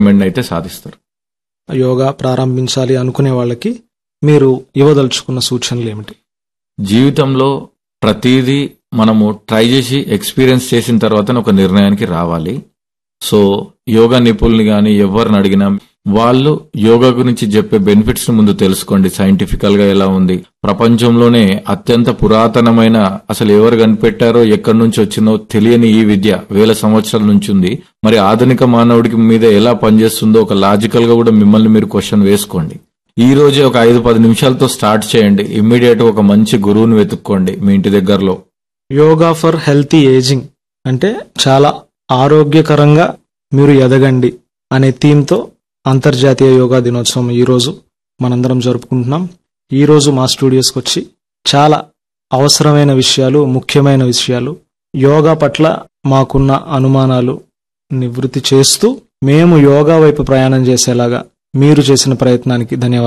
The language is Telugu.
మెండ్ అయితే సాధిస్తారు యోగా ప్రారంభించాలి అనుకునే వాళ్ళకి మీరు ఇవ్వదలుచుకున్న సూచనలు ఏమిటి జీవితంలో ప్రతిదీ మనము ట్రై చేసి ఎక్స్పీరియన్స్ చేసిన తర్వాతనే ఒక నిర్ణయానికి రావాలి సో యోగా నిపుణుల్ని కానీ ఎవరిని అడిగినా వాళ్ళు యోగా గురించి చెప్పే బెనిఫిట్స్ ని ముందు తెలుసుకోండి సైంటిఫికల్ గా ఎలా ఉంది ప్రపంచంలోనే అత్యంత పురాతనమైన అసలు ఎవరు కనిపెట్టారో ఎక్కడి నుంచి వచ్చిందో తెలియని ఈ విద్య వేల సంవత్సరాల నుంచి ఉంది మరి ఆధునిక మానవుడికి మీద ఎలా పనిచేస్తుందో ఒక లాజికల్ గా కూడా మిమ్మల్ని మీరు క్వశ్చన్ వేసుకోండి ఈ రోజే ఒక ఐదు పది నిమిషాలతో స్టార్ట్ చేయండి ఇమ్మీడియట్ ఒక మంచి గురువుని వెతుక్కోండి మీ ఇంటి దగ్గరలో యోగా ఫర్ హెల్తీ ఏజింగ్ అంటే చాలా ఆరోగ్యకరంగా మీరు ఎదగండి అనే థీమ్తో అంతర్జాతీయ యోగా దినోత్సవం ఈరోజు మనందరం జరుపుకుంటున్నాం ఈరోజు మా స్టూడియోస్కి వచ్చి చాలా అవసరమైన విషయాలు ముఖ్యమైన విషయాలు యోగా పట్ల మాకున్న అనుమానాలు నివృత్తి చేస్తూ మేము యోగా వైపు ప్రయాణం చేసేలాగా మీరు చేసిన ప్రయత్నానికి ధన్యవాదాలు